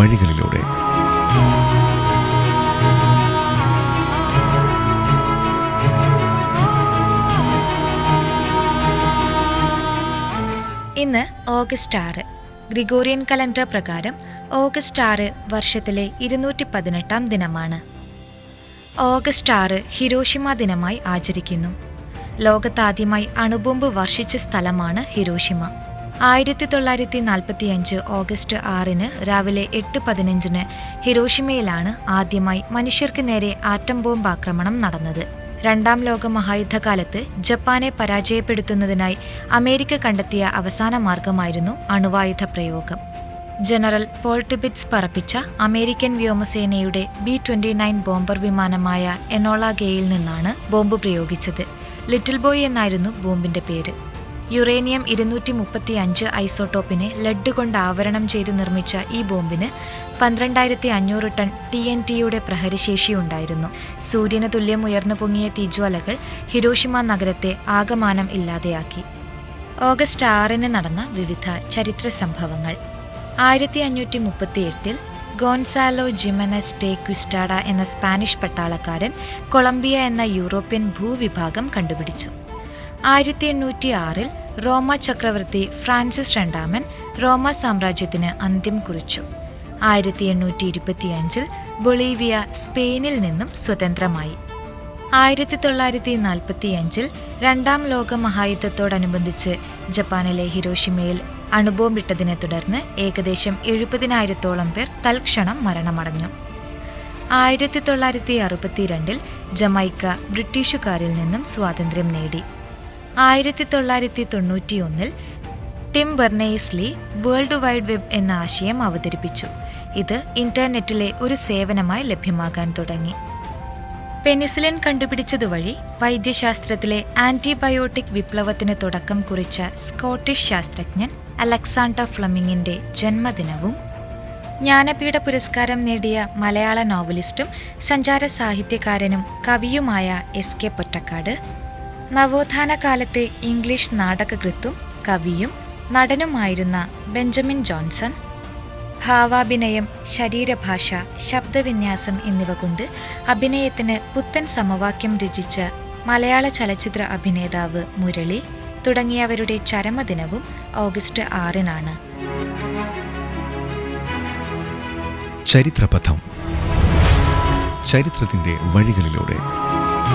വഴികളിലൂടെ ഇന്ന് ഓഗസ്റ്റ് ആറ് ഗ്രിഗോറിയൻ കലണ്ടർ പ്രകാരം ഓഗസ്റ്റ് ആറ് വർഷത്തിലെ ഇരുന്നൂറ്റി പതിനെട്ടാം ദിനമാണ് ഓഗസ്റ്റ് ആറ് ഹിരോഷിമ ദിനമായി ആചരിക്കുന്നു ലോകത്താദ്യമായി അണുബോംബ് വർഷിച്ച സ്ഥലമാണ് ഹിരോഷിമ ആയിരത്തി തൊള്ളായിരത്തി നാൽപ്പത്തി അഞ്ച് ഓഗസ്റ്റ് ആറിന് രാവിലെ എട്ട് പതിനഞ്ചിന് ഹിരോഷിമയിലാണ് ആദ്യമായി മനുഷ്യർക്ക് നേരെ ആറ്റം ബോംബ് ആക്രമണം നടന്നത് രണ്ടാം ലോക മഹായുദ്ധകാലത്ത് ജപ്പാനെ പരാജയപ്പെടുത്തുന്നതിനായി അമേരിക്ക കണ്ടെത്തിയ അവസാന മാർഗമായിരുന്നു അണുവായുധ പ്രയോഗം ജനറൽ പോൾ ടിബിറ്റ്സ് പറപ്പിച്ച അമേരിക്കൻ വ്യോമസേനയുടെ ബി ട്വന്റി നയൻ ബോംബർ വിമാനമായ എനോള ഗെയിൽ നിന്നാണ് ബോംബ് പ്രയോഗിച്ചത് ലിറ്റിൽ ബോയ് എന്നായിരുന്നു ബോംബിന്റെ പേര് യുറേനിയം ഇരുന്നൂറ്റി മുപ്പത്തി അഞ്ച് ഐസോട്ടോപ്പിനെ ലഡ് കൊണ്ട് ആവരണം ചെയ്ത് നിർമ്മിച്ച ഈ ബോംബിന് പന്ത്രണ്ടായിരത്തി അഞ്ഞൂറ് ടൺ ടി എൻ ടിയുടെ പ്രഹരശേഷിയുണ്ടായിരുന്നു സൂര്യന് തുല്യം ഉയർന്നു പൊങ്ങിയ തീജ്വാലകൾ ഹിരോഷിമ നഗരത്തെ ആകമാനം ഇല്ലാതെയാക്കി ഓഗസ്റ്റ് ആറിന് നടന്ന വിവിധ ചരിത്ര സംഭവങ്ങൾ ആയിരത്തി അഞ്ഞൂറ്റി മുപ്പത്തിയെട്ടിൽ ഗോൺസാലോ ജിമനസ് ഡെ ക്വിസ്റ്റാഡ എന്ന സ്പാനിഷ് പട്ടാളക്കാരൻ കൊളംബിയ എന്ന യൂറോപ്യൻ ഭൂവിഭാഗം കണ്ടുപിടിച്ചു ആയിരത്തി എണ്ണൂറ്റി ആറിൽ റോമ ചക്രവർത്തി ഫ്രാൻസിസ് രണ്ടാമൻ റോമ സാമ്രാജ്യത്തിന് അന്ത്യം കുറിച്ചു ആയിരത്തി എണ്ണൂറ്റി ഇരുപത്തിയഞ്ചിൽ ബൊളീവിയ സ്പെയിനിൽ നിന്നും സ്വതന്ത്രമായി ആയിരത്തി തൊള്ളായിരത്തി നാൽപ്പത്തിയഞ്ചിൽ രണ്ടാം ലോക മഹായുദ്ധത്തോടനുബന്ധിച്ച് ജപ്പാനിലെ ഹിരോഷിമയിൽ അണുബോംബിട്ടതിനെ തുടർന്ന് ഏകദേശം എഴുപതിനായിരത്തോളം പേർ തൽക്ഷണം മരണമടഞ്ഞു ആയിരത്തി തൊള്ളായിരത്തി അറുപത്തിരണ്ടിൽ ജമൈക്ക ബ്രിട്ടീഷുകാരിൽ നിന്നും സ്വാതന്ത്ര്യം നേടി ആയിരത്തി തൊള്ളായിരത്തി തൊണ്ണൂറ്റിയൊന്നിൽ Tim Berners Lee world wide web എന്ന ആശയം അവതരിപ്പിച്ചു ഇത് ഇന്റർനെറ്റിലെ ഒരു സേവനമായി ലഭ്യമാകാൻ തുടങ്ങി പെനിസിലിൻ കണ്ടുപിടിച്ചതുവഴി വൈദ്യശാസ്ത്രത്തിലെ ആന്റിബയോട്ടിക് വിപ്ലവത്തിന് തുടക്കം കുറിച്ച സ്കോട്ടിഷ് ശാസ്ത്രജ്ഞൻ അലക്സാണ്ടർ ഫ്ലമിങ്ങിന്റെ ജന്മദിനവും ജ്ഞാനപീഠ പുരസ്കാരം നേടിയ മലയാള നോവലിസ്റ്റും സഞ്ചാര സാഹിത്യകാരനും കവിയുമായ എസ് കെ പൊറ്റക്കാട് നവോത്ഥാന കാലത്തെ ഇംഗ്ലീഷ് നാടകകൃത്തും കവിയും നടനുമായിരുന്ന ബെഞ്ചമിൻ ജോൺസൺ ഭാവാഭിനയം ശരീരഭാഷ ശബ്ദവിന്യാസം എന്നിവ കൊണ്ട് അഭിനയത്തിന് പുത്തൻ സമവാക്യം രചിച്ച മലയാള ചലച്ചിത്ര അഭിനേതാവ് മുരളി തുടങ്ങിയവരുടെ ചരമദിനവും ഓഗസ്റ്റ് ആറിനാണ് ചരിത്രപഥം ചരിത്രത്തിന്റെ വഴികളിലൂടെ